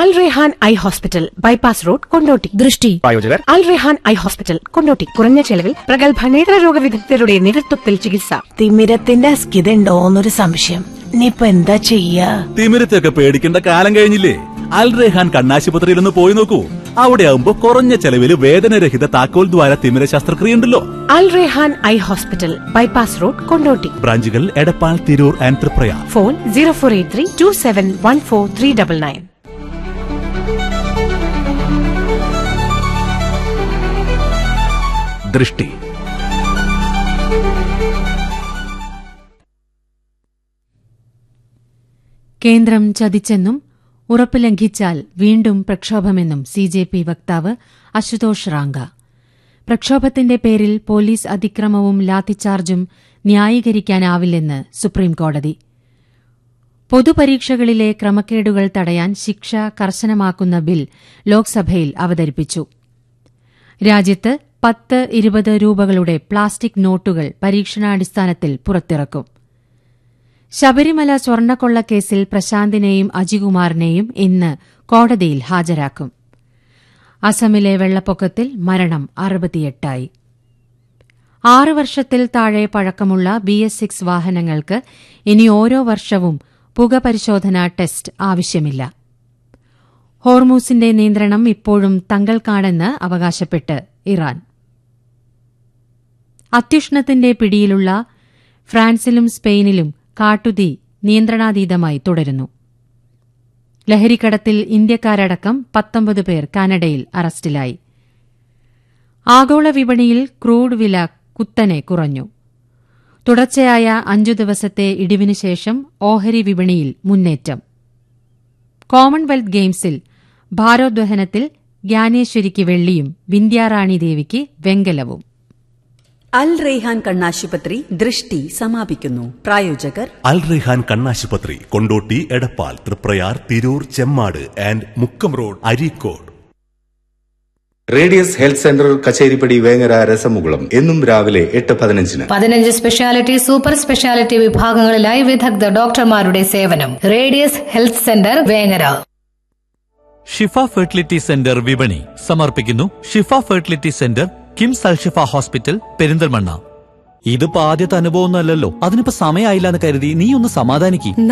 അൽ Rehan eye hospital bypass road Kondotty ദൃഷ്ടി പ്രായോജകർ Al Rehan eye hospital Kondotty കുറഞ്ഞ ചെലവിൽ പ്രഗത്ഭ നേത്രരോഗ വിദഗ്ധരുടെ നേതൃത്വത്തിൽ ചികിത്സ തിമിരത്തിന്റെ അസ്കിതണ്ടോന്നൊരു സംശയം ഇനിയിപ്പൊ എന്താ ചെയ്യാ തിമിരത്തെയൊക്കെ പേടിക്കേണ്ട കാലം കഴിഞ്ഞില്ലേ അൽ റെഹാൻ കണ്ണാശുപത്രിയിൽ ഒന്ന് പോയി നോക്കൂ അവിടെ ആവുമ്പോ കുറഞ്ഞ ചെലവിൽ വേദനരഹിത താക്കോൽ ദ്വാര തിമിര ശസ്ത്രക്രിയ ഉണ്ടല്ലോ Al Rehan eye hospital bypass road Kondotty ബ്രാഞ്ചുകൾ Edappal Tirur and Triprayar phone zero four eight three two seven one four three double nine ദൃഷ്ടി കേന്ദ്രം ചതിച്ചെന്നും ഉറപ്പ് ലംഘിച്ചാൽ വീണ്ടും പ്രക്ഷോഭമെന്നും സി ജെ പി വക്താവ് അശുതോഷ് റാങ്ക പ്രക്ഷോഭത്തിന്റെ പേരിൽ പോലീസ് അതിക്രമവും ലാത്തിച്ചാർജും ന്യായീകരിക്കാനാവില്ലെന്ന് സുപ്രീംകോടതി പൊതുപരീക്ഷകളിലെ ക്രമക്കേടുകൾ തടയാൻ ശിക്ഷ കർശനമാക്കുന്ന ബിൽ ലോക്സഭയിൽ അവതരിപ്പിച്ചു രാജ്യത്ത് പത്ത് ഇരുപത് രൂപകളുടെ പ്ലാസ്റ്റിക് നോട്ടുകൾ പരീക്ഷണാടിസ്ഥാനത്തിൽ പുറത്തിറക്കും ശബരിമല സ്വർണ്ണക്കൊള്ളക്കേസിൽ പ്രശാന്തിനെയും അജികുമാറിനെയും ഇന്ന് കോടതിയിൽ ഹാജരാക്കും അസമിലെ വെള്ളപ്പൊക്കത്തിൽ മരണം അറുപത്തിയെട്ടായി ആറ് വർഷത്തിൽ താഴെ പഴക്കമുള്ള ബി എസ് സിക്സ് വാഹനങ്ങൾക്ക് ഇനി ഓരോ വർഷവും പുകപരിശോധന ടെസ്റ്റ് ആവശ്യമില്ല ഹോർമൂസിന്റെ നിയന്ത്രണം ഇപ്പോഴും തങ്ങൾക്കാണെന്ന് അവകാശപ്പെട്ട് ഇറാൻ അത്യുഷ്ണത്തിന്റെ പിടിയിലുള്ള ഫ്രാൻസിലും സ്പെയിനിലും കാട്ടുതീ നിയന്ത്രണാതീതമായി തുടരുന്നു ലഹരിക്കടത്തിൽ ഇന്ത്യക്കാരടക്കം പത്തൊമ്പത് പേർ കാനഡയിൽ അറസ്റ്റിലായി ആഗോള വിപണിയിൽ ക്രൂഡ് വില കുത്തനെ കുറഞ്ഞു തുടർച്ചയായ അഞ്ചു ദിവസത്തെ ഇടിവിനു ശേഷം ഓഹരി വിപണിയിൽ മുന്നേറ്റം കോമൺവെൽത്ത് ഗെയിംസിൽ ഭാരോദ്വഹനത്തിൽ ജ്ഞാനേശ്വരിക്ക് വെള്ളിയും വിന്ധ്യാറാണി ദേവിക്ക് വെങ്കലവും അൽ റെയ്ഹാൻ കണ്ണാശുപത്രി ദൃഷ്ടി സമാപിക്കുന്നു പ്രായോജകർ അൽ റെഹാൻ കണ്ണാശുപത്രി Kondotty Edappal Triprayar Tirur Chemmad and Mukkam road Areekode radius health centre Kacheripady Vengara രസമുകുളം എന്നും രാവിലെ എട്ട് പതിനഞ്ചിന് പതിനഞ്ച് സ്പെഷ്യാലിറ്റി സൂപ്പർ സ്പെഷ്യാലിറ്റി വിഭാഗങ്ങളിലായി വിദഗ്ധ ഡോക്ടർമാരുടെ സേവനം radius health centre Vengara Shifa fertility centre വിപണി സമർപ്പിക്കുന്നു Shifa fertility centre KIMS Alshifa hospital Perinthalmanna ഇതിപ്പോ ആദ്യത്തെ അനുഭവം ഒന്നല്ലല്ലോ അതിനിപ്പോ സമയമായില്ല എന്ന് കരുതി നീ ഒന്ന് സമാധാനിക്ക്